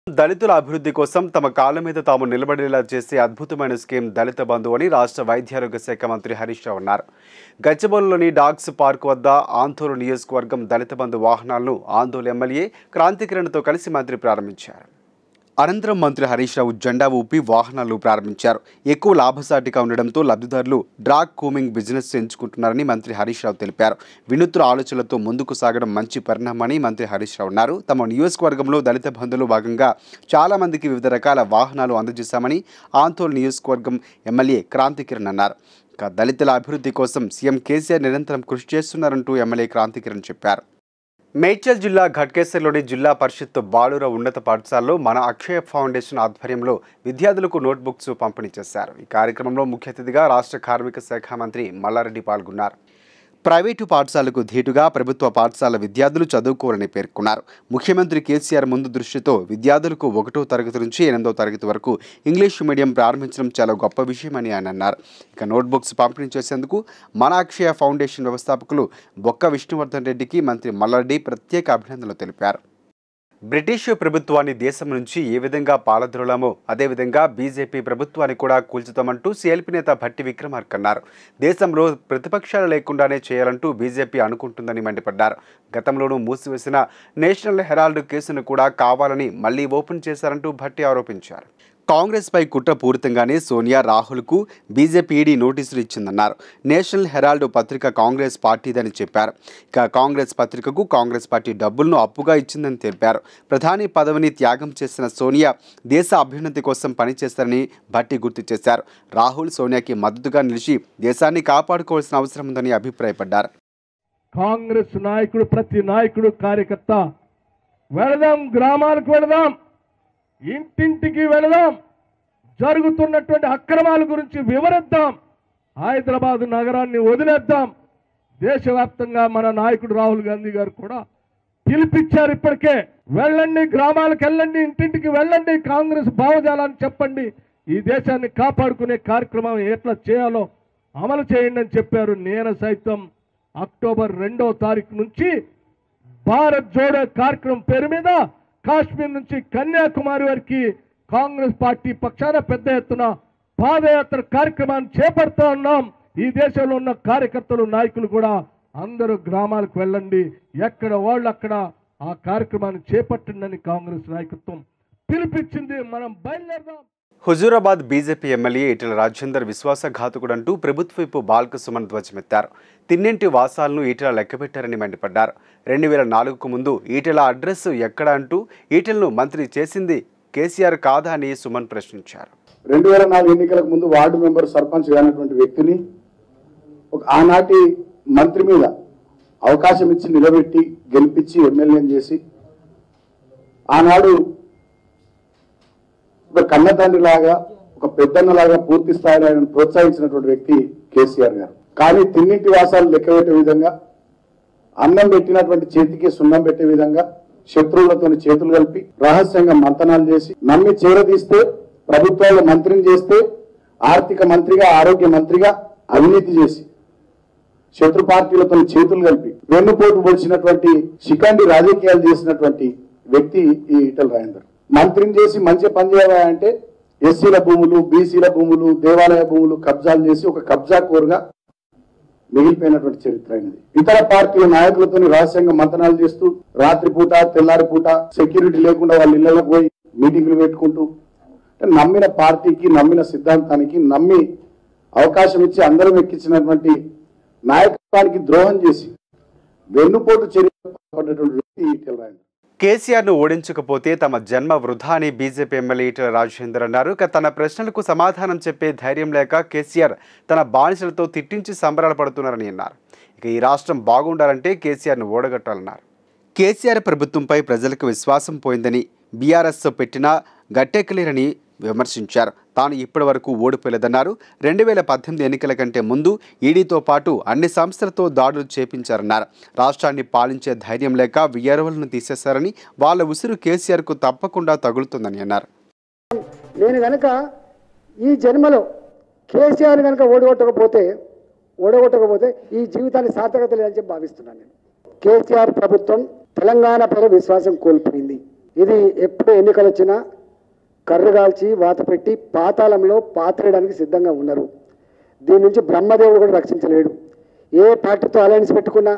దళితుల అభివృద్ధి కోసం తమ కాళ్ళ మీద తాము నిలబడేలా చేసే అద్భుతమైన స్కీమ్ దళిత బంధు అని రాష్ట్ర వైద్యారోగ్య శాఖ మంత్రి హరీష్ రావు అన్నారు గచ్చిబౌలిలోని డాగ్స్ పార్క్ వద్ద ఆందోళన నియోజకవర్గం దళిత బంధు వాహనాలను ఆందోళన ఎమ్మెల్యే క్రాంతికిరణ్తో కలిసి మంత్రి ప్రారంభించారు అనంతరం మంత్రి హరీష్ రావు జెండా ఊపి వాహనాలు ప్రారంభించారు ఎక్కువ లాభసాటిగా ఉండడంతో లబ్ధిదారులు డ్రాగ్ కూమింగ్ బిజినెస్ ఎంచుకుంటున్నారని మంత్రి హరీష్ రావు తెలిపారు వినూత్న ఆలోచనలతో ముందుకు సాగడం మంచి పరిణామని మంత్రి హరీష్ రావు అన్నారు తమ నియోజకవర్గంలో దళిత బంధువులు భాగంగా చాలా మందికి వివిధ రకాల వాహనాలు అందజేశామని ఆందోళన నియోజకవర్గం ఎమ్మెల్యే క్రాంతి కిరణ్ అన్నారు ఇక దళితుల అభివృద్ధి కోసం సీఎం కేసీఆర్ నిరంతరం కృషి చేస్తున్నారంటూ ఎమ్మెల్యే క్రాంతి కిరణ్ చెప్పారు మేడ్చల్ జిల్లా ఘట్కేసర్లోని జిల్లా పరిషత్ బాలుర ఉన్నత పాఠశాలలో మన అక్షయ ఫౌండేషన్ ఆధ్వర్యంలో విద్యార్థులకు నోట్బుక్స్ పంపిణీ చేశారు ఈ కార్యక్రమంలో ముఖ్య అతిథిగా రాష్ట్ర కార్మిక శాఖ మంత్రి మల్లారెడ్డి పాల్గొన్నారు ప్రైవేటు పాఠశాలకు ధీటుగా ప్రభుత్వ పాఠశాల విద్యార్థులు చదువుకోవాలని పేర్కొన్నారు ముఖ్యమంత్రి కేసీఆర్ ముందు దృష్టితో విద్యార్థులకు ఒకటో తరగతి నుంచి ఎనిమిదో తరగతి వరకు ఇంగ్లీష్ మీడియం ప్రారంభించడం చాలా గొప్ప విషయమని ఆయన అన్నారు ఇక నోట్బుక్స్ పంపిణీ చేసేందుకు మన అక్షయ ఫౌండేషన్ వ్యవస్థాపకులు బొక్క విష్ణువర్ధన్ రెడ్డికి మంత్రి మల్లారెడ్డి ప్రత్యేక అభినందనలు తెలిపారు బ్రిటిష్ ప్రభుత్వాన్ని దేశం నుంచి ఏ విధంగా పాలద్రోలామో అదేవిధంగా బీజేపీ ప్రభుత్వాన్ని కూడా కూల్చుతామంటూ సిఎల్పి నేత భట్టి విక్రమార్క అన్నారు దేశంలో ప్రతిపక్షాలు లేకుండానే చేయాలంటూ బీజేపీ అనుకుంటుందని మండిపడ్డారు గతంలోనూ మూసివేసిన నేషనల్ హెరాల్డ్ కేసును కూడా కావాలని మళ్లీ ఓపెన్ చేశారంటూ భట్టి ఆరోపించారు కాంగ్రెస్పై కుట్రపూరితంగానే సోనియా రాహుల్కు బీజేపీ ఈడీ నోటీసులు ఇచ్చిందన్నారు నేషనల్ హెరాల్డ్ పత్రిక కాంగ్రెస్ పార్టీదని చెప్పారు ఇక కాంగ్రెస్ పత్రికకు కాంగ్రెస్ పార్టీ డబ్బులను అప్పుగా ఇచ్చిందని తెలిపారు ప్రధాని పదవిని త్యాగం చేసిన సోనియా దేశ అభ్యున్నతి కోసం పనిచేస్తారని భట్టి గుర్తు చేశారు రాహుల్ సోనియాకి మద్దతుగా నిలిచి దేశాన్ని కాపాడుకోవాల్సిన అవసరం ఉందని అభిప్రాయపడ్డారు కాంగ్రెస్ నాయకుడు ప్రతి నాయకుడు కార్యకర్త వెళదాం గ్రామాలకు వెళదాం ఇంటింటికి వెళదాం జరుగుతున్నటువంటి అక్రమాల గురించి వివరిద్దాం హైదరాబాద్ నగరాన్ని వదిలేద్దాం దేశవ్యాప్తంగా మన నాయకుడు రాహుల్ గాంధీ గారు కూడా పిలిపించారు ఇప్పటికే వెళ్ళండి గ్రామాలకు వెళ్ళండి ఇంటింటికి వెళ్ళండి కాంగ్రెస్ భావజాలాన్ని చెప్పండి ఈ దేశాన్ని కాపాడుకునే కార్యక్రమం ఎట్లా చేయాలో అమలు చేయండి అని చెప్పారు నేను సైతం అక్టోబర్ రెండో తారీఖు నుంచి భారత్ జోడో కార్యక్రమం పేరు మీద కాశ్మీర్ నుంచి కన్యాకుమారి వరకు కాంగ్రెస్ పార్టీ పక్షాన పెద్ద ఎత్తున పాదయాత్ర కార్యక్రమాన్ని చేపడుతూ ఉన్నాం ఈ దేశంలో ఉన్న కార్యకర్తలు నాయకులు కూడా అందరూ గ్రామాలకు వెళ్ళండి ఎక్కడ వాళ్ళు అక్కడ ఆ కార్యక్రమాన్ని చేపట్టండి కాంగ్రెస్ నాయకత్వం పిలిపించింది మనం బయలుదేరదాం హుజూరాబాద్ బీజేపీ ఎమ్మెల్యే ఈటెల రాజేందర్ విశ్వాసఘాతకుడంటూ ప్రభుత్వపు బాల్క సుమన్ ధ్వజమెత్తారు తిన్నింటి వాసాలను ఈటెల లెక్కబెట్టారని మండిపడ్డారు రెండు వేల నాలుగుకు ముందు ఈటెల అడ్రస్ ఎక్కడ అంటూ ఈటెలను మంత్రి చేసింది కేసీఆర్ కాదా అని సుమన్ ప్రశ్నించారు రెండు వేల నాలుగు ఎన్నికలకు ముందు వార్డు మెంబర్ సర్పంచ్ కానటువంటి వ్యక్తిని ఒక ఆనాటి మంత్రి మీద అవకాశం ఇచ్చి నిలబెట్టి గెలిపించి ఎమ్మెల్యేని చేసి ఆనాడు ఒక కన్న తండ్రి లాగా ఒక పెద్దన్నలాగా పూర్తి స్థాయిలో ఆయన ప్రోత్సహించినటువంటి వ్యక్తి కేసీఆర్ గారు కానీ తిన్నింటి వాసాలు లెక్క పెట్టే విధంగా అన్నం పెట్టినటువంటి చేతికి సున్నం పెట్టే విధంగా శత్రువులతో చేతులు కలిపి రహస్యంగా మంతనాలు చేసి నమ్మి చేరదీస్తే ప్రభుత్వాల్లో మంత్రిని చేస్తే ఆర్థిక మంత్రిగా ఆరోగ్య మంత్రిగా అవినీతి చేసి శత్రు పార్టీలతో చేతులు కలిపి వెన్నుపోటు పొడిచినటువంటి శిఖండి రాజకీయాలు చేసినటువంటి వ్యక్తి ఈ ఈటల రాజేందర్ మంత్రిని చేసి మంచి పని చేయాలంటే ఎస్సీల భూములు బీసీల భూములు దేవాలయ భూములు కబ్జాలు చేసి ఒక కబ్జా కోరుగా మిగిలిపోయినటువంటి చరిత్ర అయినది ఇతర పార్టీల నాయకులతో రహస్యంగా మంతనాలు చేస్తూ రాత్రిపూట తెల్లారిపూట సెక్యూరిటీ లేకుండా వాళ్ళ ఇళ్లకు పోయి మీటింగ్లు పెట్టుకుంటూ అంటే నమ్మిన పార్టీకి నమ్మిన సిద్ధాంతానికి నమ్మి అవకాశం ఇచ్చి అందరం ఎక్కించినటువంటి నాయకత్వానికి ద్రోహం చేసి వెన్నుపోటు చర్య పడ్డటువంటి వ్యక్తి ఈటెల రాజేందర్ కేసీఆర్ను ఓడించకపోతే తమ జన్మ వృధా అని బీజేపీ ఎమ్మెల్యే ఈటెల రాజేందర్ అన్నారు ఇక తన ప్రశ్నలకు సమాధానం చెప్పే ధైర్యం లేక కేసీఆర్ తన బానిసలతో తిట్టించి సంబరాలు పడుతున్నారని అన్నారు ఇక ఈ రాష్ట్రం బాగుండాలంటే కేసీఆర్ను ఓడగట్టాలన్నారు కేసీఆర్ ప్రభుత్వంపై ప్రజలకు విశ్వాసం పోయిందని బీఆర్ఎస్ పెట్టినా గట్టెక్కలేరని విమర్శించారు తాను ఇప్పటి వరకు ఓడిపోలేదన్నారు రెండు వేల పద్దెనిమిది ఎన్నికల కంటే ముందు ఈడీతో పాటు అన్ని సంస్థలతో దాడులు చేపించారన్నారు రాష్ట్రాన్ని పాలించే ధైర్యం లేక విఆర్ఓలను తీసేశారని వాళ్ళ ఉసురు కేసీఆర్కు తప్పకుండా తగులుతుందని అన్నారు నేను గనక ఈ జన్మలో కేసీఆర్ కనుక ఓడగొట్టకపోతే ఓడగొట్టకపోతే ఈ జీవితాన్ని సార్థకత లేదని చెప్పి భావిస్తున్నాను నేను కేసీఆర్ ప్రభుత్వం తెలంగాణ ప్రజల విశ్వాసం కోల్పోయింది ఇది ఎప్పుడు ఎన్నికలు వచ్చినా కర్రు కాల్చి వాత పెట్టి పాతాళంలో పాతరేయడానికి సిద్ధంగా ఉన్నారు దీని నుంచి బ్రహ్మదేవుడు కూడా రక్షించలేడు ఏ పార్టీతో అలయన్స్ పెట్టుకున్నా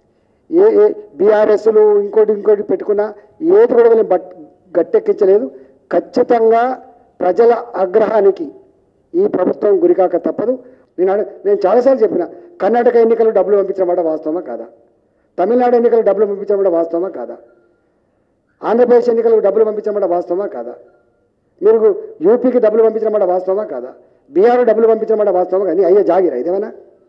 ఏ ఏ బీఆర్ఎస్లు ఇంకోటి ఇంకోటి పెట్టుకున్నా ఏది కూడా వీళ్ళని బట్ గట్టెక్కించలేదు ఖచ్చితంగా ప్రజల ఆగ్రహానికి ఈ ప్రభుత్వం గురికాక తప్పదు నేను అడ- నేను చాలాసార్లు చెప్పిన కర్ణాటక ఎన్నికలు డబ్బులు పంపించడం మాట వాస్తవమా కాదా తమిళనాడు ఎన్నికలు డబ్బులు పంపించడం మాట వాస్తవమా కాదా ఆంధ్రప్రదేశ్ ఎన్నికలకు డబ్బులు పంపించడం మాట వాస్తవమా కాదా మీరు యూపీకి డబ్బులు పంపించడం మాట వాస్తవమా కాదా బీహార్ డబ్బులు పంపించడం మాట వాస్తవమా కానీ అయ్యే జాగిరా ఇదేమన్నా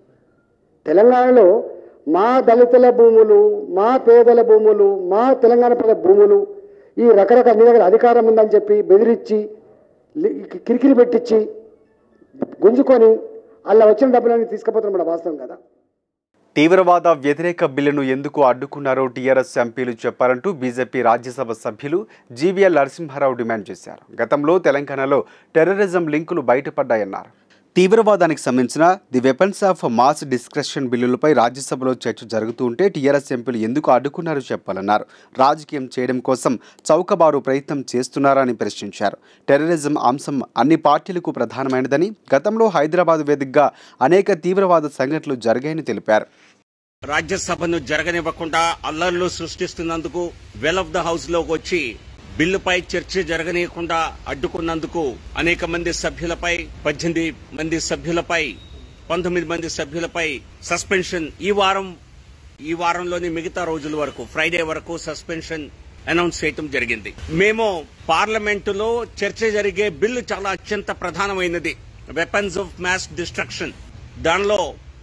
తెలంగాణలో మా దళితుల భూములు మా పేదల భూములు మా తెలంగాణ ప్రజల భూములు ఈ రకరకాల మీ దగ్గర అధికారం ఉందని చెప్పి బెదిరించి లి- కిరికిరి పెట్టించి గుంజుకొని అలా వచ్చిన డబ్బులన్నీ తీసుకుపోతున్న మన వాస్తవం కదా తీవ్రవాద వ్యతిరేక బిల్లును ఎందుకు అడ్డుకున్నారో టీఆర్ఎస్ ఎంపీలు చెప్పారంటూ బీజేపీ రాజ్యసభ సభ్యులు జీవీఎల్ నరసింహారావు డిమాండ్ చేశారు గతంలో తెలంగాణలో టెర్రరిజం లింకులు బయటపడ్డాయన్నారు తీవ్రవాదానికి సంబంధించిన the weapons of mass discussion బిల్లులపై రాజ్యసభలో చర్చ జరుగుతూ ఉంటే టీఆర్ఎస్ ఎంపీలు ఎందుకు అడ్డుకున్నారో చెప్పాలన్నారు రాజకీయం చేయడం కోసం చౌకబారు ప్రయత్నం చేస్తున్నారని ప్రశ్నించారు టెర్రరిజం అంశం అన్ని పార్టీలకు ప్రధానమైనదని గతంలో హైదరాబాద్ వేదికగా అనేక తీవ్రవాద సంఘటనలు జరిగాయని తెలిపారు రాజ్యసభను జరగనివ్వకుండా అల్లర్లు సృష్టిస్తున్నందుకు వెల్ ఆఫ్ ద హౌస్ లోకి వచ్చి బిల్లుపై చర్చ జరగనీయకుండా అడ్డుకున్నందుకు అనేక మంది సభ్యులపై పద్దెనిమిది మంది సభ్యులపై పంతొమ్మిది మంది సభ్యులపై సస్పెన్షన్ ఈ వారం ఈ వారంలోని మిగతా రోజుల వరకు ఫ్రైడే వరకు సస్పెన్షన్ అనౌన్స్ చేయటం జరిగింది మేము పార్లమెంటులో చర్చ జరిగే బిల్లు చాలా అత్యంత ప్రధానమైనది వెపన్స్ ఆఫ్ మాస్ డిస్ట్రక్షన్ దానిలో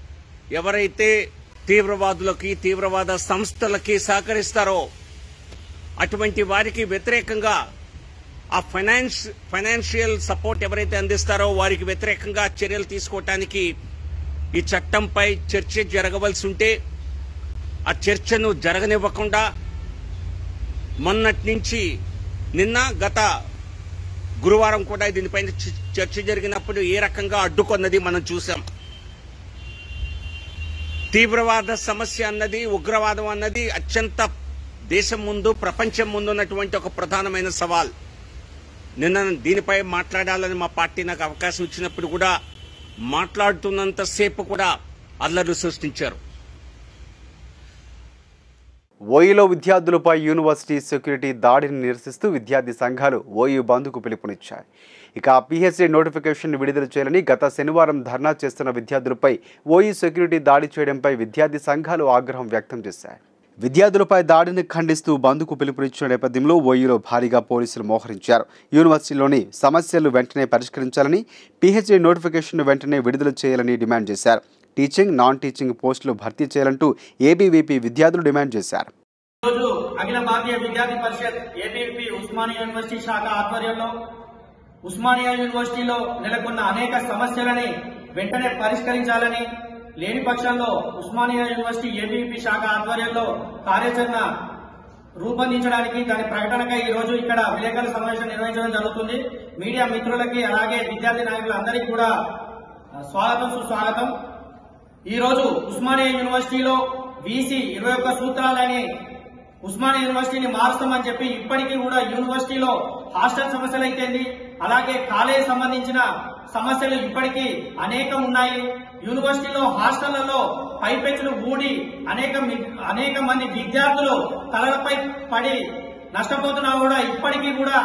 ఎవరైతే తీవ్రవాదులకి తీవ్రవాద సంస్థలకి సహకరిస్తారో అటువంటి వారికి వ్యతిరేకంగా ఆ ఫైనాన్స్ ఫైనాన్షియల్ సపోర్ట్ ఎవరైతే అందిస్తారో వారికి వ్యతిరేకంగా చర్యలు తీసుకోవటానికి ఈ చట్టంపై చర్చ జరగవలసి ఉంటే ఆ చర్చను జరగనివ్వకుండా మొన్నటి నుంచి నిన్న గత గురువారం కూడా దీనిపైన చ- చర్చ జరిగినప్పుడు ఏ రకంగా అడ్డుకొన్నది మనం చూసాం తీవ్రవాద సమస్య అన్నది ఉగ్రవాదం అన్నది అత్యంత దేశం ముందు ప్రపంచం ముందు ఉన్నటువంటి ఒక ప్రధానమైన సవాల్ నిన్న దీనిపై మాట్లాడాలని మా పార్టీ నాకు అవకాశం ఇచ్చినప్పుడు కూడా మాట్లాడుతున్నంతసేపు కూడా అల్లర్లు సృష్టించారు ఓయూలో విద్యార్థులపై యూనివర్సిటీ సెక్యూరిటీ దాడిని నిరసిస్తూ విద్యార్థి సంఘాలు ఓయూ బంద్కు పిలుపునిచ్చాయి ఇక పిహెచ్డి నోటిఫికేషన్ విడుదల చేయాలని గత శనివారం ధర్నా చేస్తున్న విద్యార్థులపై ఓయూ సెక్యూరిటీ దాడి చేయడంపై విద్యార్థి సంఘాలు ఆగ్రహం వ్యక్తం చేశాయి విద్యార్థులపై దాడిని ఖండిస్తూ బంద్కు పిలుపునిచ్చిన నేపథ్యంలో ఓయూలో భారీగా పోలీసులు మోహరించారు యూనివర్సిటీలోని సమస్యలు వెంటనే పరిష్కరించాలని పిహెచ్డి నోటిఫికేషన్ వెంటనే విడుదల చేయాలని డిమాండ్ చేశారు టీచింగ్ నాన్ టీచింగ్ పోస్టులు భర్తీ చేయాలంటూ ఏబీవీపీ విద్యార్థులు డిమాండ్ చేశారు రోజు అఖిల భారతీయ విద్యార్థి పరిషత్ ఏబీపీ ఉస్మానియా యూనివర్సిటీ శాఖ ఆధ్వర్యంలో ఉస్మానియా యూనివర్సిటీలో నెలకొన్న అనేక సమస్యలని వెంటనే పరిష్కరించాలని లేని పక్షంలో ఉస్మానియా యూనివర్సిటీ ఏబీపీ శాఖ ఆధ్వర్యంలో కార్యాచరణ రూపొందించడానికి దాని ప్రకటనకై ఈ రోజు ఇక్కడ విలేకరుల సమావేశం నిర్వహించడం జరుగుతుంది మీడియా మిత్రులకి అలాగే విద్యార్థి నాయకులందరికీ కూడా ఆ, స్వాగతం సుస్వాగతం ఈ రోజు ఉస్మానియా యూనివర్సిటీలో వీసీ ఇరవై ఒక్క సూత్రాలని ఉస్మానియా యూనివర్సిటీని మారుస్తామని చెప్పి ఇప్పటికీ కూడా యూనివర్సిటీలో హాస్టల్ సమస్యలు అయితేంది అలాగే కాలేజ్ సంబంధించిన సమస్యలు ఇప్పటికీ అనేకం ఉన్నాయి యూనివర్సిటీలో హాస్టళ్లలో పైపెచ్చులు ఊడి అనేక మి- అనేక మంది విద్యార్థులు తలలపై పడి నష్టపోతున్నా కూడా ఇప్పటికీ కూడా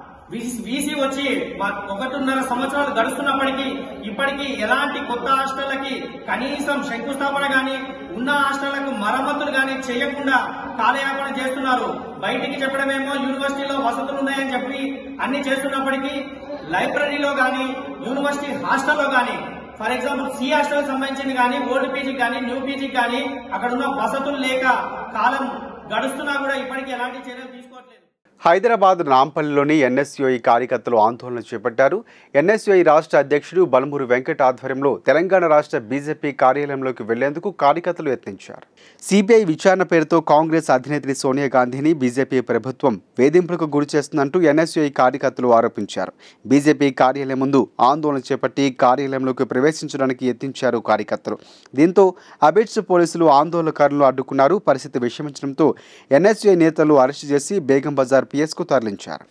వీసీ వచ్చి మా- ఒకటిన్నర సంవత్సరాలు గడుస్తున్నప్పటికీ ఇప్పటికీ ఎలాంటి కొత్త హాస్టళ్లకి కనీసం శంకుస్థాపన గాని ఉన్న హాస్టళ్లకు మరమ్మతులు గాని చేయకుండా కాలయాపన చేస్తున్నారు బయటికి చెప్పడమేమో యూనివర్సిటీలో వసతులు ఉన్నాయని చెప్పి అన్ని చేస్తున్నప్పటికీ లైబ్రరీలో గాని యూనివర్సిటీ హాస్టల్లో గాని ఫర్ ఎగ్జాంపుల్ సి హాస్టల్ సంబంధించింది కానీ ఓల్డ్ పీజీకి కానీ న్యూ పీజీకి కానీ అక్కడ ఉన్న వసతులు లేక కాలం గడుస్తున్నా కూడా ఇప్పటికీ ఎలాంటి చర్యలు తీసుకోవట్లేదు హైదరాబాద్ నాంపల్లిలోని ఎన్ఎస్యుఐ కార్యకర్తలు ఆందోళన చేపట్టారు ఎన్ఎస్యుఐ రాష్ట్ర అధ్యక్షుడు బలమూరు వెంకట ఆధ్వర్యంలో తెలంగాణ రాష్ట్ర బీజేపీ కార్యాలయంలోకి వెళ్లేందుకు కార్యకర్తలు యత్నించారు సిబిఐ విచారణ పేరుతో కాంగ్రెస్ అధినేత్రి సోనియా గాంధీని బీజేపీ ప్రభుత్వం వేధింపులకు గురి చేస్తుందంటూ ఎన్ఎస్యుఐ కార్యకర్తలు ఆరోపించారు బీజేపీ కార్యాలయం ముందు ఆందోళన చేపట్టి కార్యాలయంలోకి ప్రవేశించడానికి యత్నించారు కార్యకర్తలు దీంతో అబిడ్స్ పోలీసులు ఆందోళనకారులను అడ్డుకున్నారు పరిస్థితి విషమించడంతో ఎన్ఎస్యుఐ నేతలు అరెస్టు చేసి బేగం బజార్ పిఎస్కు తరలించారు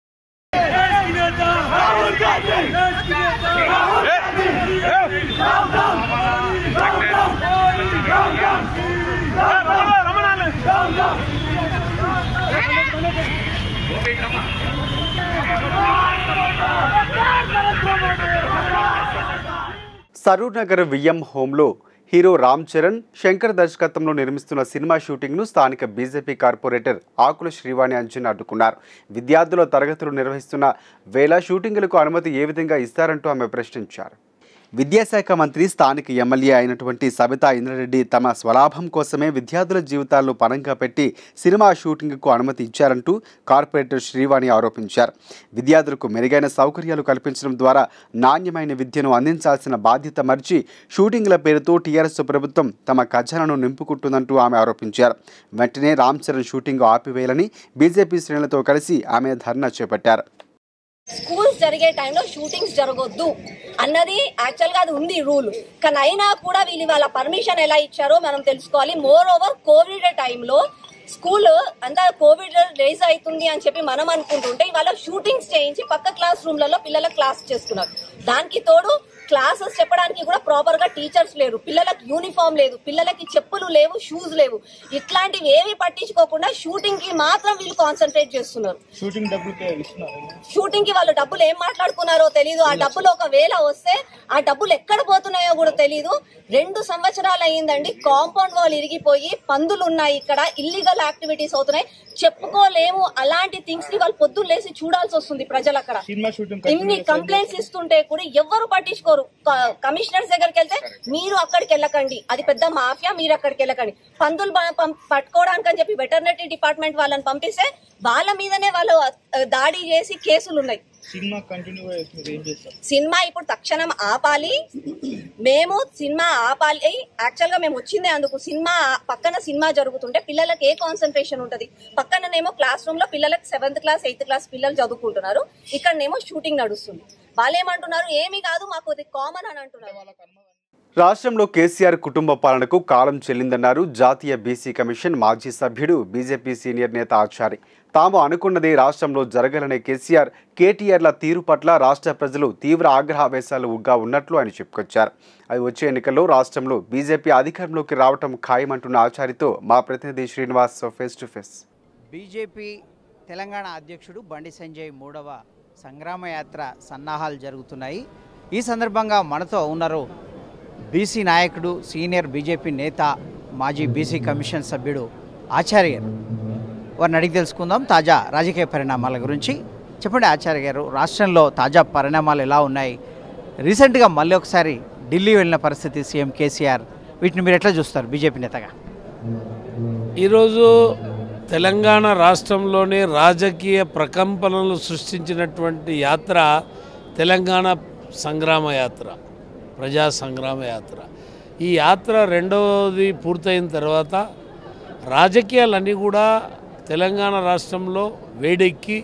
సరూర్ నగర్ విఎం హోంలో హీరో రామ్ చరణ్ శంకర్ దర్శకత్వంలో నిర్మిస్తున్న సినిమా షూటింగ్ను స్థానిక బీజేపీ కార్పొరేటర్ ఆకుల శ్రీవాణి అంజన్ అడ్డుకున్నారు విద్యార్థుల తరగతులు నిర్వహిస్తున్న వేళ షూటింగులకు అనుమతి ఏ విధంగా ఇస్తారంటూ ఆమె ప్రశ్నించారు విద్యాశాఖ మంత్రి స్థానిక ఎమ్మెల్యే అయినటువంటి సబితా ఇంద్రారెడ్డి తమ స్వలాభం కోసమే విద్యార్థుల జీవితాలను పణంగా పెట్టి సినిమా షూటింగ్కు అనుమతి ఇచ్చారంటూ కార్పొరేటర్ శ్రీవాణి ఆరోపించారు విద్యార్థులకు మెరుగైన సౌకర్యాలు కల్పించడం ద్వారా నాణ్యమైన విద్యను అందించాల్సిన బాధ్యత మర్చి షూటింగ్ల పేరుతో టీఆర్ఎస్ ప్రభుత్వం తమ ఖజానాను నింపుకుంటుందంటూ ఆమె ఆరోపించారు వెంటనే రామ్ చరణ్ షూటింగ్ ఆపివేయాలని బీజేపీ శ్రేణులతో కలిసి ఆమె ధర్నా చేపట్టారు స్కూల్స్ జరిగే టైంలో షూటింగ్స్ జరగొద్దు అన్నది యాక్చువల్ గా అది ఉంది రూల్ కానీ అయినా కూడా వీళ్ళు వాళ్ళ పర్మిషన్ ఎలా ఇచ్చారో మనం తెలుసుకోవాలి మోర్ ఓవర్ కోవిడ్ టైంలో స్కూల్ అంతా కోవిడ్ రేజ్ అవుతుంది అని చెప్పి మనం అనుకుంటుంటే ఇవాళ షూటింగ్స్ చేయించి పక్క క్లాస్ రూమ్లలో పిల్లలకు క్లాస్ చేస్తున్నారు దానికి తోడు క్లాసెస్ చెప్పడానికి కూడా ప్రాపర్ గా టీచర్స్ లేరు పిల్లలకు యూనిఫామ్ లేదు పిల్లలకి చెప్పులు లేవు షూస్ లేవు ఇట్లాంటివి ఏవి పట్టించుకోకుండా షూటింగ్ కి మాత్రం వీళ్ళు కాన్సన్ట్రేట్ చేస్తున్నారు షూటింగ్ కి వాళ్ళు డబ్బులు ఏం మాట్లాడుకున్నారో తెలియదు ఆ డబ్బులు ఒకవేళ వస్తే ఆ డబ్బులు ఎక్కడ పోతున్నాయో కూడా తెలియదు రెండు సంవత్సరాలు అయ్యిందండి కాంపౌండ్ వాల్ ఇరిగిపోయి పందులు ఉన్నాయి ఇక్కడ ఇల్లీగల్ యాక్టివిటీస్ అవుతున్నాయి చెప్పుకోలేము అలాంటి థింగ్స్ ని వాళ్ళు పొద్దున్న లేసి చూడాల్సి వస్తుంది ప్రజలు అక్కడ ఇన్ని కంప్లైంట్స్ ఇస్తుంటే కూడా ఎవ్వరు పట్టించుకోరు క- కమిషనర్స్ దగ్గరికి వెళ్తే మీరు అక్కడికి వెళ్ళకండి అది పెద్ద మాఫియా మీరు అక్కడికి వెళ్ళకండి పందులు ప- పం- పట్టుకోవడానికి అని చెప్పి వెటర్నరీ డిపార్ట్మెంట్ వాళ్ళని పంపిస్తే వాళ్ళ మీదనే వాళ్ళు ఆ, దాడి చేసి కేసులు ఉన్నాయి సినిమా కంటిన్యూ మీరు ఏం చేస్తారు సినిమా ఇప్పుడు తక్షణం ఆపాలి మేము సినిమా ఆపాలి యాక్చువల్ గా మేము వచ్చిందే అందుకు సినిమా పక్కన సినిమా జరుగుతుంటే పిల్లలకి ఏ కాన్సన్ట్రేషన్ ఉంటది పక్కననేమో క్లాస్ రూమ్ లో పిల్లలకి సెవెంత్ క్లాస్ ఎయిత్ క్లాస్ పిల్లలు చదువుకుంటున్నారు ఇక్కడనేమో షూటింగ్ నడుస్తుంది వాళ్ళు ఏమంటున్నారు ఏమీ కాదు మాకు అది కామన్ అని అంటున్నారు రాష్ట్రంలో కేసీఆర్ కుటుంబ పాలనకు కాలం చెల్లిందన్నారు జాతీయ బీసీ కమిషన్ మాజీ సభ్యుడు బీజేపీ సీనియర్ నేత ఆచారి తాము అనుకున్నది రాష్ట్రంలో జరగాలనే కేసీఆర్ కేటీఆర్ల తీరు పట్ల రాష్ట్ర ప్రజలు తీవ్ర ఆగ్రహావేశాలుగా ఉన్నట్లు ఆయన చెప్పుకొచ్చారు అది వచ్చే ఎన్నికల్లో రాష్ట్రంలో బీజేపీ అధికారంలోకి రావటం ఖాయమంటున్న ఆచారితో మా ప్రతినిధి Srinivas face to face BJP Telangana అధ్యక్షుడు బండి సంజయ్ మూడవ సంగ్రామయాత్ర సన్నాహాలు జరుగుతున్నాయి ఈ సందర్భంగా మనతో ఉన్నారు బీసీ నాయకుడు సీనియర్ బీజేపీ నేత మాజీ బీసీ కమిషన్ సభ్యుడు ఆచార్య గారు వారిని అడిగి తెలుసుకుందాం తాజా రాజకీయ పరిణామాల గురించి చెప్పండి ఆచార్య గారు రాష్ట్రంలో తాజా పరిణామాలు ఎలా ఉన్నాయి రీసెంట్గా మళ్ళీ ఒకసారి ఢిల్లీ వెళ్ళిన పరిస్థితి సీఎం కేసీఆర్ వీటిని మీరు ఎట్లా చూస్తారు బీజేపీ నేతగా ఈరోజు తెలంగాణ రాష్ట్రంలోని రాజకీయ ప్రకంపనలు సృష్టించినటువంటి యాత్ర తెలంగాణ సంగ్రామ యాత్ర ప్రజా సంగ్రామ యాత్ర ఈ యాత్ర రెండవది పూర్తయిన తర్వాత రాజకీయాలన్నీ కూడా తెలంగాణ రాష్ట్రంలో వేడెక్కి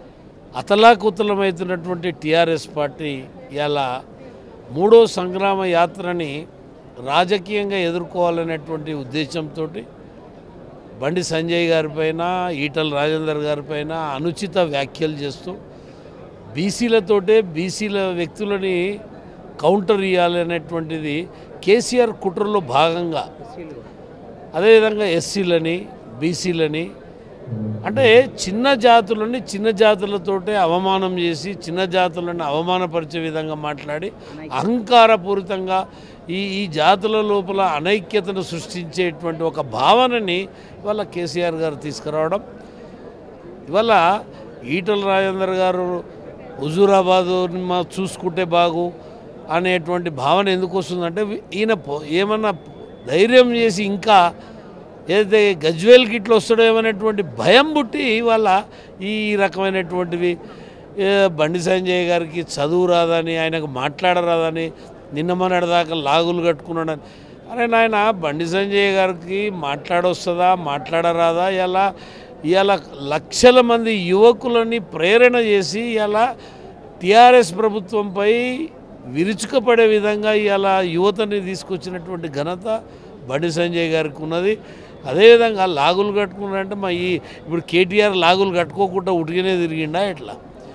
అతలాకుతలమవుతున్నటువంటి టీఆర్ఎస్ పార్టీ ఇలా మూడో సంగ్రామ యాత్రని రాజకీయంగా ఎదుర్కోవాలనేటువంటి ఉద్దేశంతో బండి సంజయ్ గారిపైన ఈటల రాజేందర్ గారిపైన అనుచిత వ్యాఖ్యలు చేస్తూ బీసీలతోటే బీసీల వ్యక్తులని కౌంటర్ ఇవ్వాలనేటువంటిది కేసీఆర్ కుట్రలో భాగంగా అదేవిధంగా ఎస్సీలని బీసీలని అంటే చిన్న జాతులని చిన్న జాతులతోటే అవమానం చేసి చిన్న జాతులను అవమానపరిచే విధంగా మాట్లాడి అహంకారపూరితంగా ఈ ఈ జాతుల లోపల అనైక్యతను సృష్టించేటువంటి ఒక భావనని ఇవాళ కేసీఆర్ గారు తీసుకురావడం ఇవాళ ఈటల రాజేందర్ గారు హుజూరాబాదు మా చూసుకుంటే బాగు అనేటువంటి భావన ఎందుకు వస్తుందంటే వి- ఈయన పో- ఏమన్నా ధైర్యం చేసి ఇంకా ఏదైతే గజ్వేల్కి ఇట్లా వస్తాడేమనేటువంటి భయం పుట్టి ఇవాళ ఈ రకమైనటువంటివి ఏ, బండి సంజయ్ గారికి చదువు రాదని ఆయనకు మాట్లాడరాదని నిన్న మొన్నటిదాకా లాగులు కట్టుకున్నాడని అరే నాయన బండి సంజయ్ గారికి మాట్లాడొస్తుందా మాట్లాడరాదా ఇలా ఇవాళ లక్షల మంది యువకులని ప్రేరణ చేసి ఇలా టీఆర్ఎస్ ప్రభుత్వంపై విరుచుకపడే విధంగా ఇవాళ యువతని తీసుకొచ్చినటువంటి ఘనత బండి సంజయ్ గారికి ఉన్నది అదేవిధంగా లాగులు కట్టుకున్నారంటే మా ఈ ఇప్పుడు కేటీఆర్ లాగులు కట్టుకోకుండా ఉటికినే తిరిగిండా ఎట్లా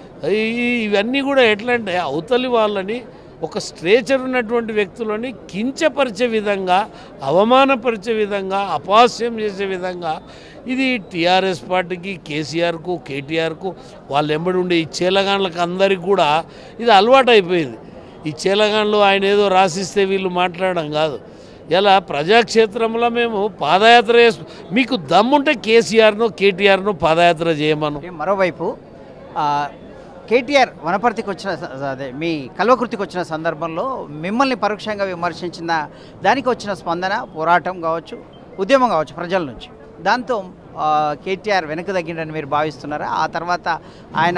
ఈ- ఇవన్నీ కూడా ఎట్లా అంటే అవతలి వాళ్ళని ఒక స్ట్రేచర్ ఉన్నటువంటి వ్యక్తులని కించపరిచే విధంగా అవమానపరిచే విధంగా అపహాస్యం చేసే విధంగా ఇది టీఆర్ఎస్ పార్టీకి కేసీఆర్కు కేటీఆర్కు వాళ్ళు ఎంబడి ఉండే ఈ చేలగాన్లకు అందరికి కూడా ఇది అలవాటు అయిపోయింది ఈ చేలగాన్లు ఆయన ఏదో రాసిస్తే వీళ్ళు మాట్లాడడం కాదు ఇలా ప్రజాక్షేత్రంలో మేము పాదయాత్ర చేస్తూ మీకు దమ్ముంటే కేసీఆర్ను కేటీఆర్ను పాదయాత్ర చేయమను మరోవైపు ఆ, కేటీఆర్ వనపర్తికి వచ్చిన స- అదే మీ కల్వకృతికి వచ్చిన సందర్భంలో మిమ్మల్ని పరోక్షంగా విమర్శించిన దానికి వచ్చిన స్పందన పోరాటం కావచ్చు ఉద్యమం కావచ్చు ప్రజల నుంచి దాంతో ఆ, కేటీఆర్ వెనక తగ్గిండని మీరు భావిస్తున్నారా ఆ తర్వాత ఆయన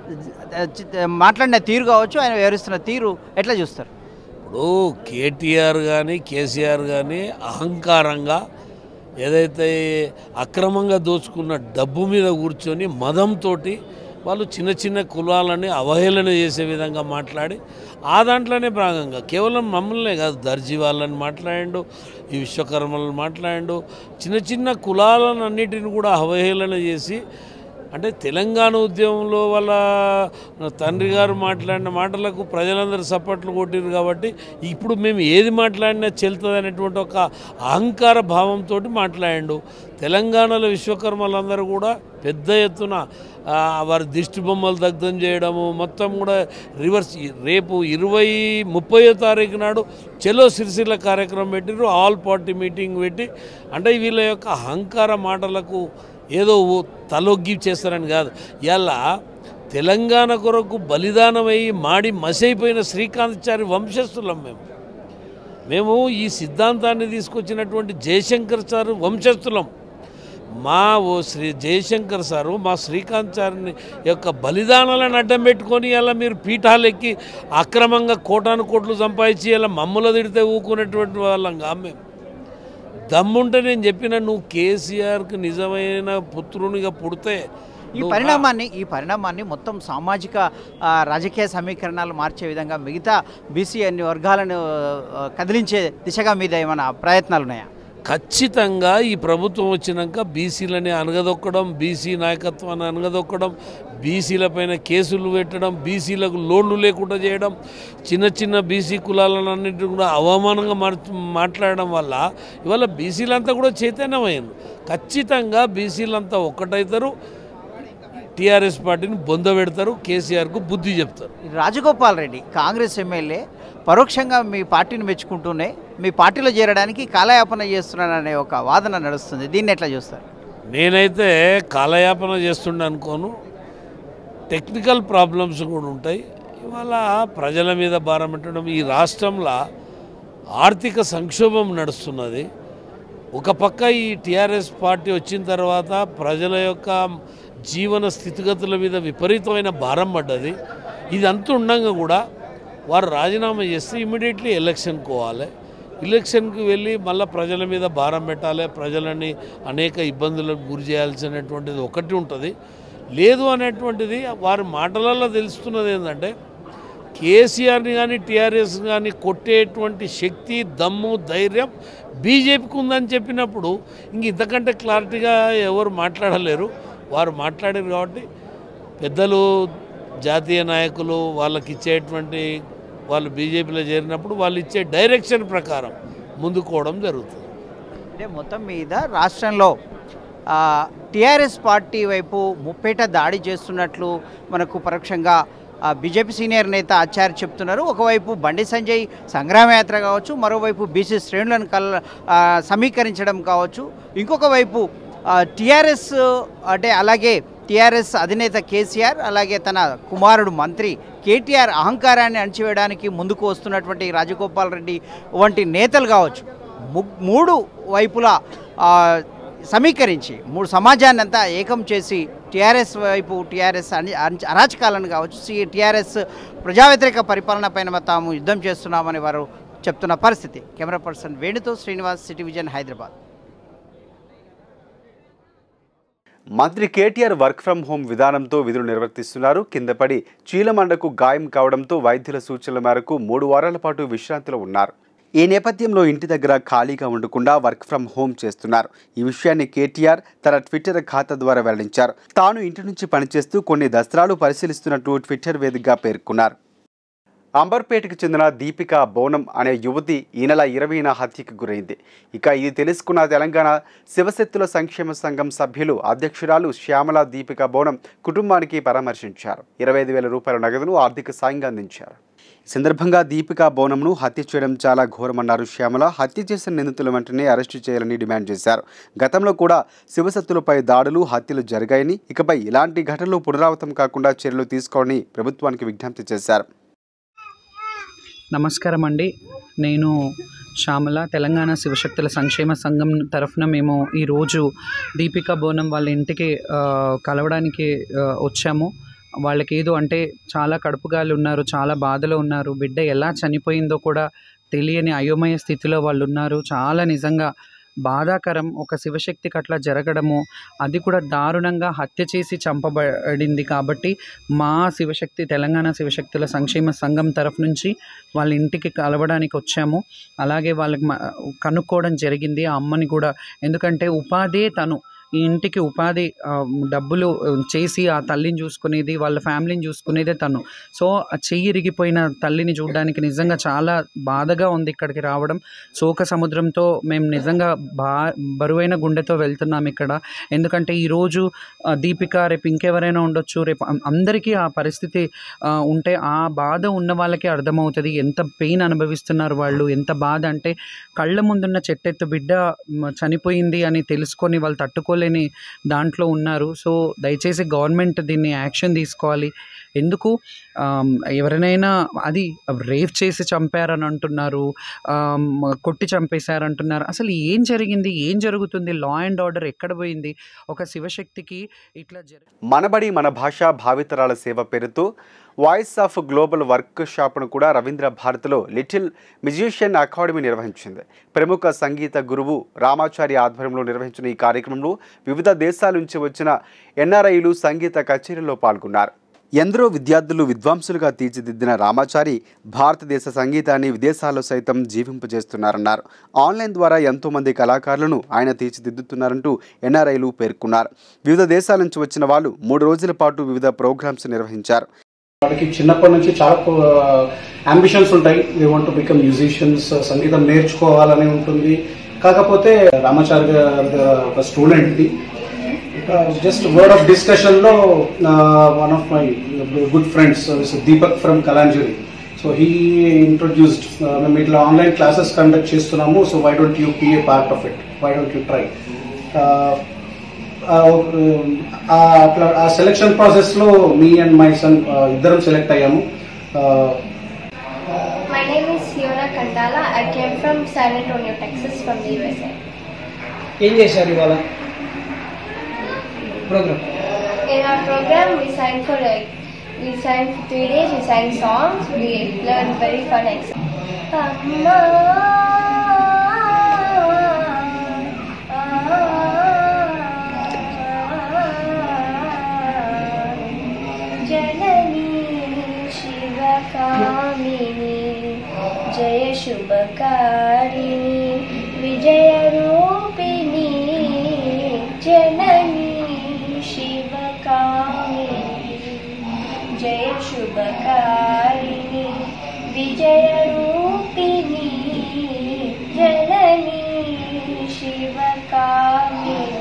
జ- మాట్లాడిన తీరు కావచ్చు ఆయన వివరిస్తున్న తీరు ఎట్లా చూస్తారు ఇప్పుడు కేటీఆర్ కానీ కేసీఆర్ కానీ అహంకారంగా ఏదైతే అక్రమంగా దోచుకున్న డబ్బు మీద కూర్చొని మదంతో వాళ్ళు చిన్న చిన్న కులాలని అవహేళన చేసే విధంగా మాట్లాడి ఆ దాంట్లోనే భాగంగా కేవలం మమ్మల్నే కాదు దర్జీ వాళ్ళని మాట్లాడిండు ఈ విశ్వకర్మలను మాట్లాడిండు చిన్న చిన్న కులాలను అన్నిటిని కూడా అవహేళన చేసి అంటే తెలంగాణ ఉద్యమంలో వాళ్ళ తండ్రి గారు మాట్లాడిన మాటలకు ప్రజలందరూ సపోర్ట్లు కొట్టిరు కాబట్టి ఇప్పుడు మేము ఏది మాట్లాడినా చెల్తుంది అనేటువంటి ఒక అహంకార భావంతో మాట్లాడిండు తెలంగాణలో విశ్వకర్మలందరూ కూడా పెద్ద ఎత్తున ఆ, వారి దిష్టి బొమ్మలు దగ్ధం చేయడము మొత్తం కూడా రివర్స్ రేపు ఇరవై ముప్పయో తారీఖు నాడు చెలో సిరిసిల్ల కార్యక్రమం పెట్టిరు ఆల్ పార్టీ మీటింగ్ పెట్టి అంటే వీళ్ళ యొక్క అహంకార మాటలకు ఏదో ఓ తలొగ్గి చేస్తారని కాదు ఇలా తెలంగాణ కొరకు బలిదానమై మాడి మసైపోయిన శ్రీకాంతాచారి వంశస్థులం మేము మేము ఈ సిద్ధాంతాన్ని తీసుకొచ్చినటువంటి జయశంకర్ సారు వంశస్థులం మా ఓ శ్రీ జయశంకర్ సారు మా శ్రీకాంత్ సార్ని యొక్క బలిదానాలను అడ్డం పెట్టుకొని ఇలా మీరు పీఠాలు ఎక్కి అక్రమంగా కోటాను కోట్లు సంపాదించి ఇలా మమ్మల్ని తిడితే ఊకునేటువంటి వాళ్ళం కా మేము దమ్ముంటే నేను చెప్పిన నువ్వు కేసీఆర్కి నిజమైన పుత్రునిగా పుడితే ఈ నువ్వు పరిణామాన్ని ఈ పరిణామాన్ని మొత్తం సామాజిక ఆ, రాజకీయ సమీకరణాలు మార్చే విధంగా మిగతా బీసీ అన్ని వర్గాలను ఆ, కదిలించే దిశగా మీద ఏమైనా ప్రయత్నాలు ఉన్నాయా ఖచ్చితంగా ఈ ప్రభుత్వం వచ్చినాక బీసీలని అనగదొక్కడం బీసీ నాయకత్వాన్ని అనగదొక్కడం బీసీలపైన కేసులు పెట్టడం బీసీలకు లోన్లు లేకుండా చేయడం చిన్న చిన్న బీసీ కులాలన్నింటినీ కూడా అవమానంగా మార్- మాట్లాడడం వల్ల ఇవాళ బీసీలంతా కూడా చైతన్యమైంది ఖచ్చితంగా బీసీలంతా ఒక్కటవుతారు టీఆర్ఎస్ పార్టీని బొంద పెడతారు కేసీఆర్కు బుద్ధి చెప్తారు ఈ రాజగోపాల్ రెడ్డి కాంగ్రెస్ ఎమ్మెల్యే పరోక్షంగా మీ పార్టీని మెచ్చుకుంటూనే మీ పార్టీలో చేరడానికి కాలయాపన చేస్తున్నాననే ఒక వాదన నడుస్తుంది దీన్ని ఎట్లా చూస్తారు నేనైతే కాలయాపన చేస్తుండే అనుకోను టెక్నికల్ ప్రాబ్లమ్స్ కూడా ఉంటాయి ఇవాళ ప్రజల మీద భారం పెట్టడం ఈ రాష్ట్రంలో ఆర్థిక సంక్షోభం నడుస్తున్నది ఒక పక్క ఈ టీఆర్ఎస్ పార్టీ వచ్చిన తర్వాత ప్రజల యొక్క జీవన స్థితిగతుల మీద విపరీతమైన భారం పడ్డది ఇదంతా ఉండగా కూడా వారు రాజీనామా చేస్తే ఇమీడియట్లీ ఎలక్షన్కి పోవాలి ఎలక్షన్కి వెళ్ళి మళ్ళీ ప్రజల మీద భారం పెట్టాలి ప్రజలని అనేక ఇబ్బందులకు గురి చేయాల్సినటువంటిది ఒకటి ఉంటుంది లేదు అనేటువంటిది వారి మాటలలో తెలుస్తున్నది ఏంటంటే కేసీఆర్ని కానీ టీఆర్ఎస్ కానీ కొట్టేటువంటి శక్తి దమ్ము ధైర్యం బీజేపీకి ఉందని చెప్పినప్పుడు ఇంక ఇంతకంటే క్లారిటీగా ఎవరు మాట్లాడలేరు వారు మాట్లాడారు కాబట్టి పెద్దలు జాతీయ నాయకులు వాళ్ళకి ఇచ్చేటువంటి వాళ్ళు బీజేపీలో చేరినప్పుడు వాళ్ళు ఇచ్చే డైరెక్షన్ ప్రకారం ముందుకోవడం జరుగుతుంది అంటే మొత్తం మీద రాష్ట్రంలో టీఆర్ఎస్ పార్టీ వైపు ముప్పేట దాడి చేస్తున్నట్లు మనకు పరోక్షంగా ఆ, బీజేపీ సీనియర్ నేత ఆచార్య చెప్తున్నారు ఒకవైపు బండి సంజయ్ సంగ్రామయాత్ర కావచ్చు మరోవైపు బీసీ శ్రేణులను కల్ ఆ, సమీకరించడం కావచ్చు ఇంకొక వైపు టీఆర్ఎస్ అంటే అలాగే టీఆర్ఎస్ అధినేత కేసీఆర్ అలాగే తన కుమారుడు మంత్రి కేటీఆర్ అహంకారాన్ని అణచివేయడానికి ముందుకు వస్తున్నటువంటి రాజగోపాల్ రెడ్డి వంటి నేతలు కావచ్చు ము- మూడు వైపులా ఆ, సమీకరించి మూడు సమాజాన్ని అంతా ఏకం చేసి టీఆర్ఎస్ వైపు టీఆర్ఎస్ అని అన్- అరాచకాలను కావచ్చు సి టీఆర్ఎస్ ప్రజా వ్యతిరేక పరిపాలన పైన తాము యుద్ధం చేస్తున్నామని వారు చెప్తున్న పరిస్థితి కెమెరా పర్సన్ వేణుతో శ్రీనివాస్ సిటీ విజన్ హైదరాబాద్ మంత్రి కేటీఆర్ వర్క్ ఫ్రం హోం విధానంతో విధులు నిర్వర్తిస్తున్నారు కిందపడి చీలమండకు గాయం కావడంతో వైద్యుల సూచనల మేరకు మూడు వారాల పాటు విశ్రాంతిలో ఉన్నారు ఈ నేపథ్యంలో ఇంటి దగ్గర ఖాళీగా ఉండకుండా వర్క్ ఫ్రం హోమ్ చేస్తున్నారు ఈ విషయాన్ని కేటీఆర్ తన ట్విట్టర్ ఖాతా ద్వారా వెల్లడించారు తాను ఇంటి నుంచి పనిచేస్తూ కొన్ని దస్త్రాలు పరిశీలిస్తున్నట్టు ట్విట్టర్ వేదికగా పేర్కొన్నారు అంబర్పేటకు చెందిన దీపిక బోనం అనే యువతి ఈ నెల ఇరవైన హత్యకు గురైంది ఇక ఇది తెలుసుకున్న తెలంగాణ శివశక్తుల సంక్షేమ సంఘం సభ్యులు అధ్యక్షురాలు శ్యామల దీపిక బోనం కుటుంబానికి పరామర్శించారు ఇరవై ఐదు వేల రూపాయల నగదును ఆర్థిక సాయంగా అందించారు ఈ సందర్భంగా దీపికా బోనంను హత్య చేయడం చాలా ఘోరమన్నారు శ్యామల హత్య చేసిన నిందితుల వెంటనే అరెస్టు చేయాలని డిమాండ్ చేశారు గతంలో కూడా శివశక్తులపై దాడులు హత్యలు జరిగాయని ఇకపై ఇలాంటి ఘటనలు పునరావృతం కాకుండా చర్యలు తీసుకోవాలని ప్రభుత్వానికి విజ్ఞప్తి చేశారు నమస్కారం అండి నేను శ్యామల తెలంగాణ శివశక్తుల సంక్షేమ సంఘం తరఫున మేము ఈరోజు దీపికా బోనం వాళ్ళ ఇంటికి ఆ, కలవడానికి ఆ, వచ్చాము వాళ్ళకి ఏదో అంటే చాలా కడుపుగాలు ఉన్నారు చాలా బాధలో ఉన్నారు బిడ్డ ఎలా చనిపోయిందో కూడా తెలియని అయోమయ స్థితిలో వాళ్ళు ఉన్నారు చాలా నిజంగా బాధాకరం ఒక శివశక్తికి అట్లా జరగడము అది కూడా దారుణంగా హత్య చేసి చంపబడింది కాబట్టి మా శివశక్తి తెలంగాణ శివశక్తుల సంక్షేమ సంఘం తరఫు నుంచి వాళ్ళ ఇంటికి కలవడానికి వచ్చాము అలాగే వాళ్ళకి మ- కనుక్కోవడం జరిగింది ఆ అమ్మని కూడా ఎందుకంటే ఉపాధే తను ఈ ఇంటికి ఉపాధి ఆ, డబ్బులు ఆ, చేసి ఆ తల్లిని చూసుకునేది వాళ్ళ ఫ్యామిలీని చూసుకునేదే తను సో ఆ చెయ్యి ఇరిగిపోయిన తల్లిని చూడడానికి నిజంగా చాలా బాధగా ఉంది ఇక్కడికి రావడం శోక సముద్రంతో మేము నిజంగా బా బరువైన గుండెతో వెళ్తున్నాం ఇక్కడ ఎందుకంటే ఈరోజు ఆ, దీపిక రేపు ఇంకెవరైనా ఉండొచ్చు రేపు అం- అందరికీ ఆ పరిస్థితి ఆ, ఉంటే ఆ బాధ ఉన్న వాళ్ళకి అర్థమవుతుంది ఎంత పెయిన్ అనుభవిస్తున్నారు వాళ్ళు ఎంత బాధ అంటే కళ్ళ ముందున్న చెట్టెత్తు బిడ్డ మ, చనిపోయింది అని తెలుసుకొని వాళ్ళు తట్టుకోలేని దాంట్లో ఉన్నారు సో దయచేసి గవర్నమెంట్ దీన్ని యాక్షన్ తీసుకోవాలి ఎందుకు ఆమ్, ఎవరినైనా అది రేప్ చేసి చంపారని అంటున్నారు ఆమ్, కొట్టి చంపేశారంటున్నారు అసలు ఏం జరిగింది ఏం జరుగుతుంది లా అండ్ ఆర్డర్ ఎక్కడ పోయింది ఒక శివశక్తికి ఇట్లా జరి మనబడి మన భాష భావితరాల సేవ పేరుతో వాయిస్ ఆఫ్ గ్లోబల్ వర్క్ షాప్ను కూడా రవీంద్ర భారత్లో లిటిల్ మ్యూజిషియన్ అకాడమీ నిర్వహించింది ప్రముఖ సంగీత గురువు రామాచారి ఆధ్వర్యంలో నిర్వహించిన ఈ కార్యక్రమంలో వివిధ దేశాల నుంచి వచ్చిన ఎన్ఆర్ఐలు సంగీత కచేరీలో పాల్గొన్నారు ఎందరో విద్యార్థులు విద్వాంసులుగా తీర్చిదిద్దిన రామాచారి భారతదేశ సంగీతాన్ని విదేశాల్లో సైతం జీవింపజేస్తున్నారన్నారు ఆన్లైన్ ద్వారా ఎంతోమంది కళాకారులను ఆయన తీర్చిదిద్దుతున్నారంటూ ఎన్ఆర్ఐలు పేర్కొన్నారు వివిధ దేశాల నుంచి వచ్చిన వాళ్ళు మూడు రోజుల పాటు వివిధ ప్రోగ్రామ్స్ నిర్వహించారు వాళ్ళకి చిన్నప్పటి నుంచి చాలా అంబిషన్స్ ఉంటాయి they want to become musicians సంగీతం నేర్చుకోవాలని ఉంటుంది కాకపోతే రామాచారి గారి ఒక స్టూడెంట్ది జస్ట్ వర్డ్ ఆఫ్ డిస్కషన్లో one of my good friends Deepak from Kalanjari so he introduced మేము ఇట్లా ఆన్లైన్ క్లాసెస్ కండక్ట్ చేస్తున్నాము so why don't you be a part of it why don't you try అట్లా ఆ సెలెక్షన్ ప్రాసెస్లో మీ అండ్ మై సన్ ఇద్దరం select అయ్యాము My name is Fiona Kandala. I came from San Antonio, Texas, from the USA. ఏం చేశారు ఇవాళ program In our program, we sang for like we sang for three days. We sang songs. We learned very fun exercises. Amma, जननी शिवकामिनी जय शुभकारिणी विजयरूपिणी जननी शिवकामिनी जय शुभकारिणी विजयरूपिणी जननी शिवकामिनी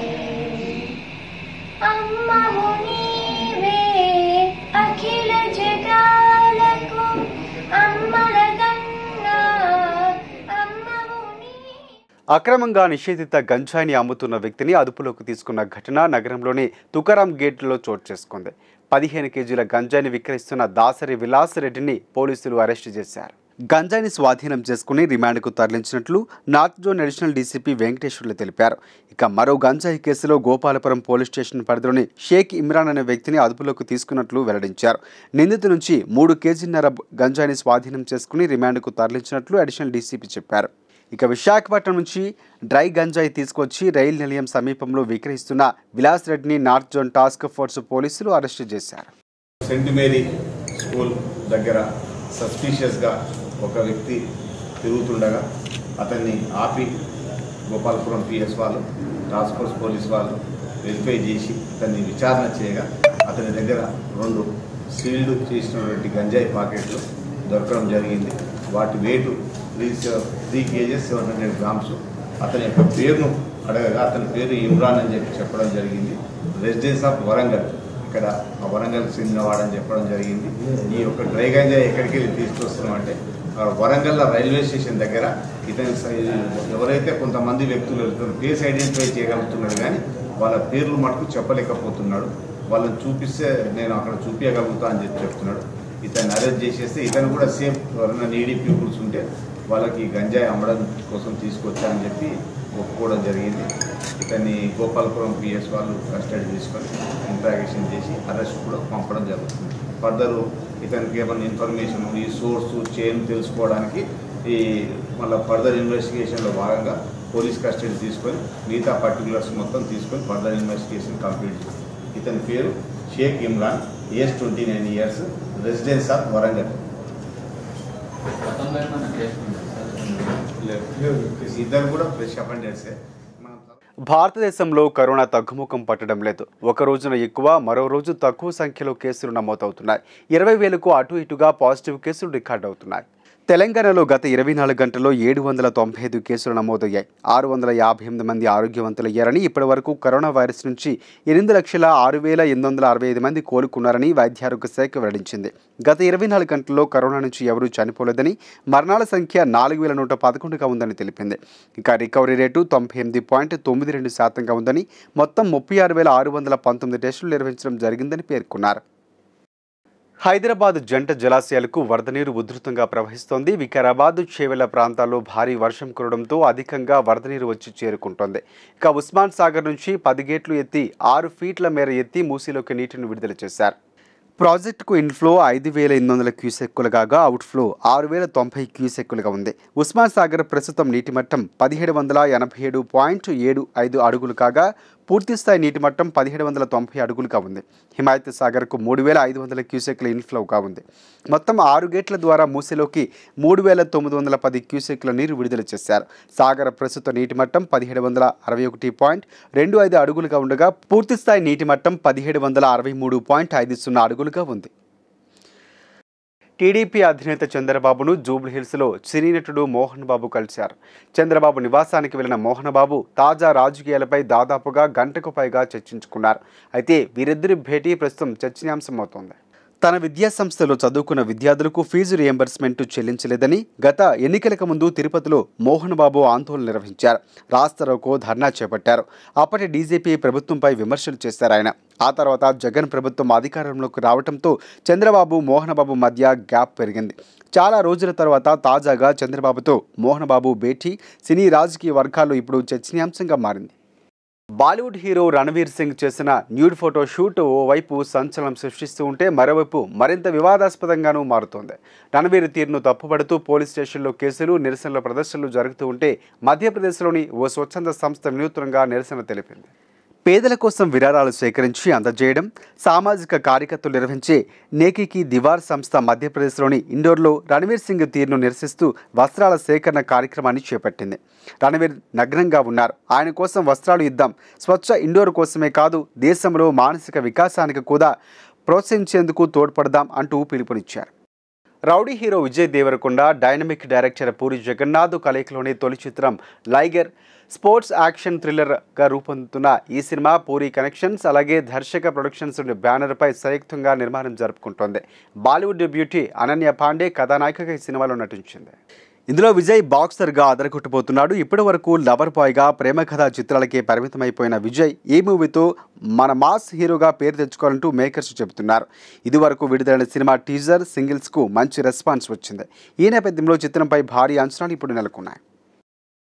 అమ్మము నీవే అఖిల జగాలకు అమ్మలగన్నా అమ్మము అక్రమంగా నిషేధిత గంజాయిని అమ్ముతున్న వ్యక్తిని అదుపులోకి తీసుకున్న ఘటన నగరంలోని తుకారాం గేట్లో చోటు చేసుకుంది పదిహేను కేజీల గంజాయిని విక్రయిస్తున్న దాసరి విలాస్ రెడ్డిని పోలీసులు అరెస్టు చేశారు గంజాయిని స్వాధీనం చేసుకుని రిమాండ్కు తరలించినట్లు north zone additional DCP Venkateshwarlu తెలిపారు ఇక మరో గంజాయి కేసులో గోపాలపురం పోలీస్ స్టేషన్ పరిధిలోని షేక్ ఇమ్రాన్ అనే వ్యక్తిని అదుపులోకి తీసుకున్నట్లు వెల్లడించారు నిందితు నుంచి మూడు కేజీన్నర గంజాయిని స్వాధీనం చేసుకుని రిమాండ్కు తరలించినట్లు అడిషనల్ డీసీపీ చెప్పారు ఇక విశాఖపట్నం నుంచి డ్రై గంజాయి తీసుకొచ్చి రైలు నిలయం సమీపంలో విక్రయిస్తున్న విలాస్ రెడ్డిని నార్త్ జోన్ టాస్క్ ఫోర్స్ పోలీసులు అరెస్టు చేశారు సెంట్ మేరీ స్కూల్ దగ్గర సస్పీషియస్గా ఒక వ్యక్తి తిరుగుతుండగా అతన్ని ఆపి గోపాలపురం పిఎస్ వాళ్ళు టాస్క్ ఫోర్స్ పోలీస్ వాళ్ళు వెరిఫై చేసి అతన్ని విచారణ చేయగా అతని దగ్గర రెండు సీల్డ్ చేసినటువంటి గంజాయి పాకెట్లు దొరకడం జరిగింది వాటి weight three three kgs seven hundred grams అతని యొక్క పేరును అడగగా అతని పేరు ఇమ్రాన్ అని చెప్పి చెప్పడం జరిగింది రెసిడెన్స్ ఆఫ్ వరంగల్ ఇక్కడ ఆ వరంగల్ చెందినవాడని చెప్పడం జరిగింది ఈ యొక్క డ్రై గంజాయి ఎక్కడికి వెళ్ళి తీసుకొస్తున్నామంటే ఆ వరంగల్ రైల్వే స్టేషన్ దగ్గర ఇతని స- ఎవరైతే కొంతమంది వ్యక్తులు వెళ్తున్నారు ఫేస్ ఐడెంటిఫై చేయగలుగుతున్నాడు కానీ వాళ్ళ పేర్లు మటుకు చెప్పలేకపోతున్నాడు వాళ్ళని చూపిస్తే నేను అక్కడ చూపించగలుగుతా అని చెప్పి చెప్తున్నాడు ఇతన్ని అరెస్ట్ చేసేస్తే ఇతను కూడా సేమ్ ఎవరైనా నీడీ పీపుల్స్ ఉంటే వాళ్ళకి గంజాయి అమ్మడం కోసం తీసుకొచ్చారని చెప్పి ఒప్పుకోవడం జరిగింది ఇతన్ని గోపాలపురం పిఎస్ వాళ్ళు కస్టడీ తీసుకొని ఇంట్రాగేషన్ చేసి అరెస్ట్ కూడా పంపడం జరుగుతుంది ఫర్దర్ ఇతనికి ఏమైనా ఇన్ఫర్మేషన్ ఈ సోర్స్ చైన్ తెలుసుకోవడానికి ఈ మళ్ళీ ఫర్దర్ ఇన్వెస్టిగేషన్లో భాగంగా పోలీస్ కస్టడీ తీసుకొని మిగతా పర్టికులర్స్ మొత్తం తీసుకొని ఫర్దర్ ఇన్వెస్టిగేషన్ కంప్లీట్ చేస్తుంది ఇతని పేరు Shaik Imran age twenty nine years residence of Warangal ఇద్దరు కూడా ఫ్రెష్ అపాయింటెడ్సే భారతదేశంలో కరోనా తగ్గుముఖం పట్టడం లేదు ఒక రోజున ఎక్కువ మరో రోజు తక్కువ సంఖ్యలో కేసులు నమోదవుతున్నాయి ఇరవై వేలకు అటు ఇటుగా పాజిటివ్ కేసులు రికార్డు అవుతున్నాయి తెలంగాణలో గత ఇరవై నాలుగు గంటల్లో ఏడు వందల తొంభై ఐదు కేసులు నమోదయ్యాయి ఆరు వందల యాభై ఎనిమిది మంది ఆరోగ్యవంతులయ్యారని ఇప్పటి వరకు కరోనా వైరస్ నుంచి ఎనిమిది లక్షల ఆరు వేల ఎనిమిది వందల అరవై ఐదు మంది కోలుకున్నారని వైద్యారోగ్య శాఖ వెల్లడించింది గత ఇరవై నాలుగు గంటల్లో కరోనా నుంచి ఎవరూ చనిపోలేదని మరణాల సంఖ్య నాలుగు వేల నూట పదకొండుగా ఉందని తెలిపింది ఇక రికవరీ రేటు తొంభై ఎనిమిది పాయింట్ తొమ్మిది రెండు శాతంగా ఉందని మొత్తం ముప్పై ఆరు వేల ఆరు వందల పంతొమ్మిది టెస్టులు నిర్వహించడం జరిగిందని పేర్కొన్నారు హైదరాబాద్ జంట జలాశయాలకు వరద నీరు ఉధృతంగా ప్రవహిస్తోంది వికారాబాద్ చేవెళ్ల ప్రాంతాల్లో భారీ వర్షం కురవడంతో అధికంగా వరద నీరు వచ్చి చేరుకుంటోంది ఇక ఉస్మాన్ సాగర్ నుంచి పది గేట్లు ఎత్తి ఆరు ఫీట్ల మేర ఎత్తి మూసీలోకి నీటిని విడుదల చేశారు ప్రాజెక్టుకు ఇన్ఫ్లో ఐదు వేల ఎనిమిది వందల క్యూసెక్కులు కాగా అవుట్ఫ్లో ఆరు వేల తొంభై క్యూసెక్కులుగా ఉంది ఉస్మాన్ సాగర్ ప్రస్తుతం నీటి మట్టం పదిహేడు వందల ఎనభై ఏడు పాయింట్ ఏడు ఐదు అడుగులు కాగా పూర్తిస్థాయి నీటి మట్టం పదిహేడు వందల తొంభై అడుగులుగా ఉంది హిమాయత్ సాగర్కు మూడు వేల ఐదు వందల క్యూసెక్ల ఇన్ఫ్లోగా ఉంది మొత్తం ఆరు గేట్ల ద్వారా మూసీలోకి మూడు వేల తొమ్మిది వందల పది క్యూసెక్ల నీరు విడుదల చేశారు సాగర్ ప్రస్తుత నీటి మట్టం పదిహేడు వందల అరవై ఒకటి పాయింట్ రెండు ఐదు అడుగులుగా ఉండగా పూర్తిస్థాయి నీటి మట్టం పదిహేడు వందల అరవై మూడు పాయింట్ ఐదు సున్నా అడుగులుగా ఉంది టీడీపీ అధినేత చంద్రబాబును జూబ్లీహిల్స్లో సినీ నటుడు మోహన్ బాబు కలిశారు చంద్రబాబు నివాసానికి వెళ్లిన మోహన్ బాబు తాజా రాజకీయాలపై దాదాపుగా గంటకు పైగా చర్చించుకున్నారు అయితే వీరిద్దరి భేటీ ప్రస్తుతం చర్చనీయాంశమవుతోంది తన విద్యా సంస్థలో చదువుకున్న విద్యార్థులకు ఫీజు రియంబర్స్మెంట్ చెల్లించలేదని గత ఎన్నికలకు ముందు తిరుపతిలో మోహన్ బాబు ఆందోళన నిర్వహించారు రాస్తారోకో ధర్నా చేపట్టారు అప్పటి డీజీపీ ప్రభుత్వంపై విమర్శలు చేశారు ఆయన ఆ తర్వాత జగన్ ప్రభుత్వం అధికారంలోకి రావడంతో చంద్రబాబు మోహన్ బాబు మధ్య గ్యాప్ పెరిగింది చాలా రోజుల తర్వాత తాజాగా చంద్రబాబుతో మోహన్ బాబు భేటీ సినీ రాజకీయ వర్గాల్లో ఇప్పుడు చర్చనీయాంశంగా మారింది బాలీవుడ్ హీరో రణవీర్ సింగ్ చేసిన న్యూడ్ ఫోటో షూట్ ఓవైపు సంచలనం సృష్టిస్తూ ఉంటే మరోవైపు మరింత వివాదాస్పదంగానూ మారుతోంది రణవీర్ తీరును తప్పుపడుతూ పోలీస్ స్టేషన్లో కేసులు నిరసనల ప్రదర్శనలు జరుగుతూ ఉంటే మధ్యప్రదేశ్లోని ఓ స్వచ్ఛంద సంస్థ వినూత్నంగా నిరసన తెలిపింది పేదల కోసం విరాళాలు సేకరించి అందజేయడం సామాజిక కార్యకర్తలు నిర్వహించే నేకీకి దివార్ సంస్థ మధ్యప్రదేశ్లోని ఇండోర్లో రణవీర్ సింగ్ తీరును నిరసిస్తూ వస్త్రాల సేకరణ కార్యక్రమాన్ని చేపట్టింది రణవీర్ నగ్నంగా ఉన్నారు ఆయన కోసం వస్త్రాలు ఇద్దాం స్వచ్ఛ ఇండోర్ కోసమే కాదు దేశంలో మానసిక వికాసానికి కూడా ప్రోత్సహించేందుకు తోడ్పడదాం అంటూ పిలుపునిచ్చారు rowdy hero Vijay Deverakonda dynamic director Puri Jagannadh కలయికలోని తొలి చిత్రం లైగర్ స్పోర్ట్స్ యాక్షన్ థ్రిల్లర్గా రూపొందుతున్న ఈ సినిమా పూరి కనెక్షన్స్ అలాగే దర్శక ప్రొడక్షన్స్ బ్యానర్పై సంయుక్తంగా నిర్మాణం జరుపుకుంటోంది బాలీవుడ్ బ్యూటీ అనన్య పాండే కథానాయికగా ఈ సినిమాలో నటించింది ఇందులో విజయ్ బాక్సర్గా అదరగొట్టబోతున్నాడు ఇప్పటి వరకు లవర్ బాయ్గా ప్రేమ కథా చిత్రాలకే పరిమితమైపోయిన విజయ్ ఈ మూవీతో మన మాస్ హీరోగా పేరు తెచ్చుకోవాలంటూ మేకర్స్ చెబుతున్నారు ఇదివరకు విడుదలైన సినిమా టీజర్ సింగిల్స్కు మంచి రెస్పాన్స్ వచ్చింది ఈ నేపథ్యంలో చిత్రంపై భారీ అంచనాలు ఇప్పుడు నెలకొన్నాయి